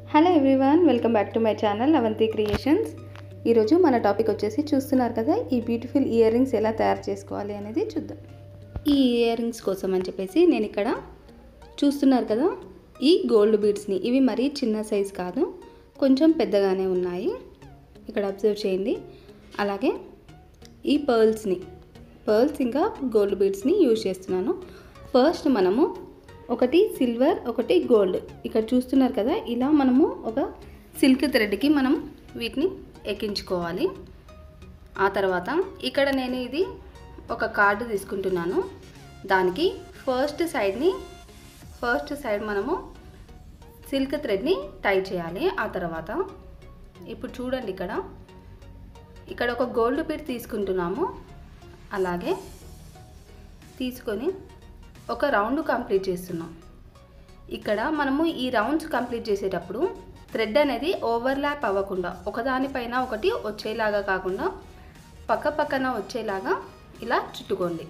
hello everyone welcome back to my channel Avanthi creations ఈరోజు మన topic వచ్చేసి చూస్తున్నారు కదా ఈ బ్యూటిఫుల్ ఇయర్ రింగ్స్ ఎలా తయారు చేసుకోవాలి అనేది చూద్దాం ఈ ఇయర్ రింగ్స్ కోసం అని చెప్పేసి నేను ఇక్కడ చూస్తున్నారు కదా ఈ గోల్డ్ బీడ్స్ని ఇవి మరీ చిన్న సైజ్ కాదు కొంచెం పెద్దగానే ఉన్నాయి ఇక్కడ అబ్జర్వ్ చేయండి అలాగే ఈ పర్ల్స్ని పర్ల్స్ ఇంకా గోల్డ్ బీడ్స్ని యూజ్ చేస్తున్నాను ఫస్ట్ మనము ఒకటి సిల్వర్ ఒకటి గోల్డ్ ఇక్కడ చూస్తున్నారు కదా ఇలా మనము ఒక సిల్క్ థ్రెడ్కి మనం వీటిని ఎక్కించుకోవాలి ఆ తర్వాత ఇక్కడ నేను ఇది ఒక కార్డు తీసుకుంటున్నాను దానికి ఫస్ట్ సైడ్ని ఫస్ట్ సైడ్ మనము సిల్క్ థ్రెడ్ని టై చేయాలి ఆ తర్వాత ఇప్పుడు చూడండి ఇక్కడ ఇక్కడ ఒక గోల్డ్ బీడ్ తీసుకుంటున్నాము అలాగే తీసుకొని ఒక రౌండ్ కంప్లీట్ చేస్తున్నాం ఇక్కడ మనము ఈ రౌండ్స్ కంప్లీట్ చేసేటప్పుడు థ్రెడ్ అనేది ఓవర్లాప్ అవ్వకుండా ఒకదానిపైన ఒకటి వచ్చేలాగా కాకుండా పక్క పక్కన వచ్చేలాగా ఇలా చుట్టుకోండి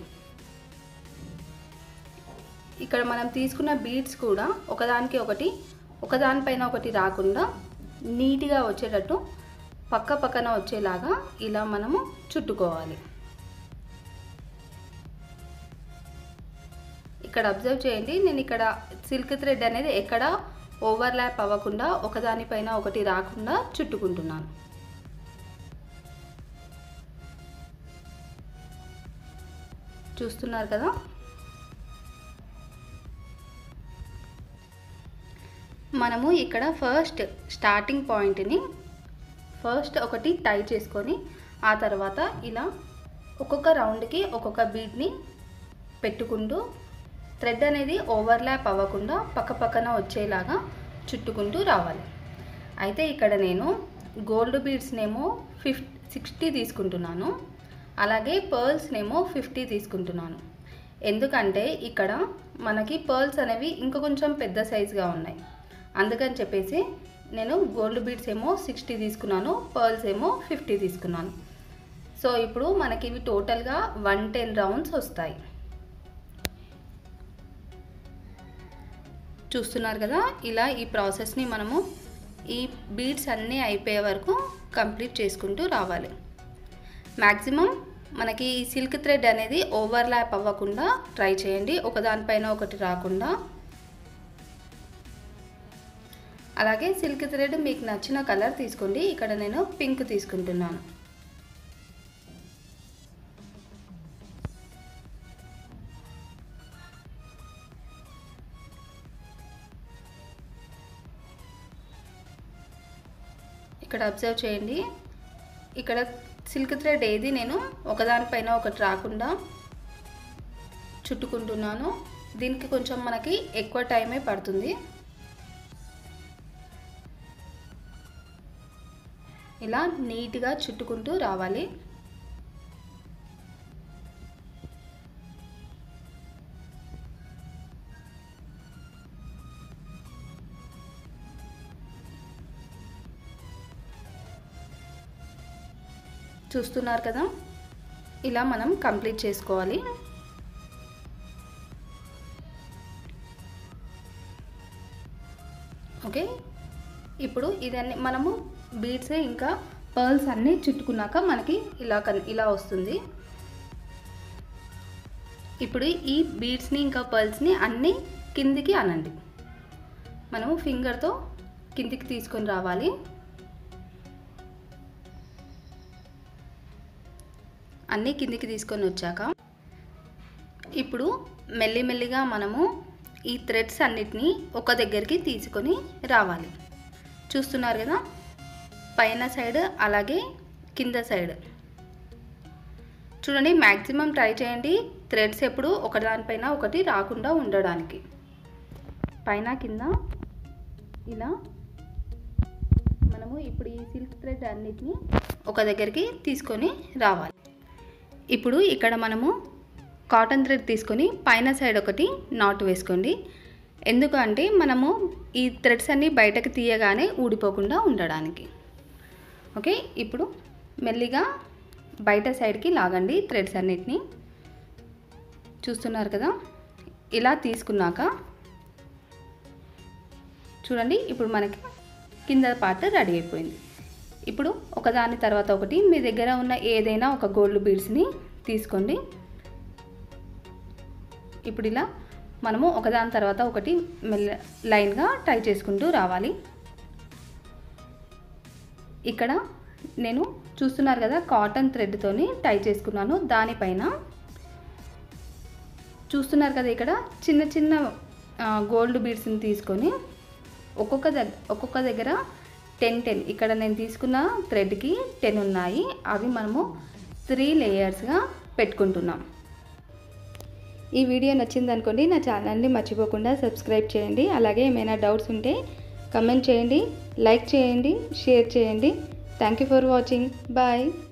ఇక్కడ మనం తీసుకున్న బీడ్స్ కూడా ఒకదానికి ఒకటి ఒకదానిపైన ఒకటి రాకుండా నీట్గా వచ్చేటట్టు పక్క పక్కన వచ్చేలాగా ఇలా మనము చుట్టుకోవాలి ఇక్కడ అబ్జర్వ్ చేయండి నేను ఇక్కడ సిల్క్ థ్రెడ్ అనేది ఎక్కడ ఓవర్లాప్ అవ్వకుండా ఒకదానిపైన ఒకటి రాకుండా చుట్టుకుంటున్నాను చూస్తున్నారు కదా మనము ఇక్కడ ఫస్ట్ స్టార్టింగ్ పాయింట్ని ఫస్ట్ ఒకటి టై చేసుకొని ఆ తర్వాత ఇలా ఒక్కొక్క రౌండ్కి ఒక్కొక్క బీడ్ని పెట్టుకుంటూ థ్రెడ్ అనేది ఓవర్లాప్ అవ్వకుండా పక్క పక్కన వచ్చేలాగా చుట్టుకుంటూ రావాలి అయితే ఇక్కడ నేను గోల్డ్ బీడ్స్నేమో ఫిఫ్ సిక్స్టీ తీసుకుంటున్నాను అలాగే పర్ల్స్నేమో ఫిఫ్టీ తీసుకుంటున్నాను ఎందుకంటే ఇక్కడ మనకి పర్ల్స్ అనేవి ఇంకా కొంచెం పెద్ద సైజుగా ఉన్నాయి అందుకని చెప్పేసి నేను గోల్డ్ బీడ్స్ ఏమో సిక్స్టీ తీసుకున్నాను పర్ల్స్ ఏమో ఫిఫ్టీ తీసుకున్నాను సో ఇప్పుడు మనకి ఇవి టోటల్గా వన్ టెన్ రౌండ్స్ వస్తాయి చూస్తున్నారు కదా ఇలా ఈ ప్రాసెస్ని మనము ఈ బీడ్స్ అన్నీ అయిపోయే వరకు కంప్లీట్ చేసుకుంటూ రావాలి మ్యాక్సిమం మనకి ఈ సిల్క్ థ్రెడ్ అనేది ఓవర్లాప్ అవ్వకుండా ట్రై చేయండి ఒకదానిపైన ఒకటి రాకుండా అలాగే సిల్క్ థ్రెడ్ మీకు నచ్చిన కలర్ తీసుకోండి ఇక్కడ నేను పింక్ తీసుకుంటున్నాను ఇక్కడ అబ్జర్వ్ చేయండి ఇక్కడ సిల్క్ థ్రెడ్ ఏది నేను ఒకదానిపైన ఒకటి రాకుండా చుట్టుకుంటున్నాను దీనికి కొంచెం మనకి ఎక్కువ టైమే పడుతుంది ఇలా నీట్గా చుట్టుకుంటూ రావాలి చూస్తున్నారు కదా ఇలా మనం కంప్లీట్ చేసుకోవాలి ఓకే ఇప్పుడు ఇదన్నీ మనము బీడ్స్ ఇంకా పర్ల్స్ అన్నీ చుట్టుకున్నాక మనకి ఇలా కన్ ఇలా వస్తుంది ఇప్పుడు ఈ బీడ్స్ని ఇంకా పర్ల్స్ని అన్నీ కిందికి అనండి మనము ఫింగర్తో కిందికి తీసుకొని రావాలి అన్నీ కిందికి తీసుకొని వచ్చాక ఇప్పుడు మెల్లిమెల్లిగా మనము ఈ థ్రెడ్స్ అన్నిటినీ ఒక దగ్గరికి తీసుకొని రావాలి చూస్తున్నారు కదా పైన సైడ్ అలాగే కింద సైడ్ చూడండి మ్యాక్సిమం ట్రై చేయండి థ్రెడ్స్ ఎప్పుడు ఒకదానిపైన ఒకటి రాకుండా ఉండడానికి పైన కింద ఇలా మనము ఇప్పుడు ఈ సిల్క్ థ్రెడ్ అన్నిటినీ ఒక దగ్గరికి తీసుకొని రావాలి ఇప్పుడు ఇక్కడ మనము కాటన్ థ్రెడ్ తీసుకొని పైన సైడ్ ఒకటి నాట్ వేసుకోండి ఎందుకంటే మనము ఈ థ్రెడ్స్ అన్నీ బయటకు తీయగానే ఊడిపోకుండా ఉండడానికి ఓకే ఇప్పుడు మెల్లిగా బయట సైడ్కి లాగండి థ్రెడ్స్ అన్నిటినీ చూస్తున్నారు కదా ఇలా తీసుకున్నాక చూడండి ఇప్పుడు మనకి కింద పార్ట్ రెడీ అయిపోయింది ఇప్పుడు ఒకదాని తర్వాత ఒకటి మీ దగ్గర ఉన్న ఏదైనా ఒక గోల్డ్ బీడ్స్ని తీసుకోండి ఇప్పుడు ఇలా మనము ఒకదాని తర్వాత ఒకటి మెల్ల లైన్గా టై చేసుకుంటూ రావాలి ఇక్కడ నేను చూస్తున్నారు కదా కాటన్ థ్రెడ్తోని టై చేసుకున్నాను దానిపైన చూస్తున్నారు కదా ఇక్కడ చిన్న చిన్న గోల్డ్ బీడ్స్ని తీసుకొని ఒక్కొక్క దగ్గర ఒక్కొక్క దగ్గర టెన్ టెన్ ఇక్కడ నేను తీసుకున్న థ్రెడ్కి టెన్ ఉన్నాయి అవి మనము త్రీ లేయర్స్గా పెట్టుకుంటున్నాం ఈ వీడియో నచ్చింది అనుకోండి నా ఛానల్ని మర్చిపోకుండా సబ్స్క్రైబ్ చేయండి అలాగే ఏమైనా డౌట్స్ ఉంటే కమెంట్ చేయండి లైక్ చేయండి షేర్ చేయండి thank you for watching bye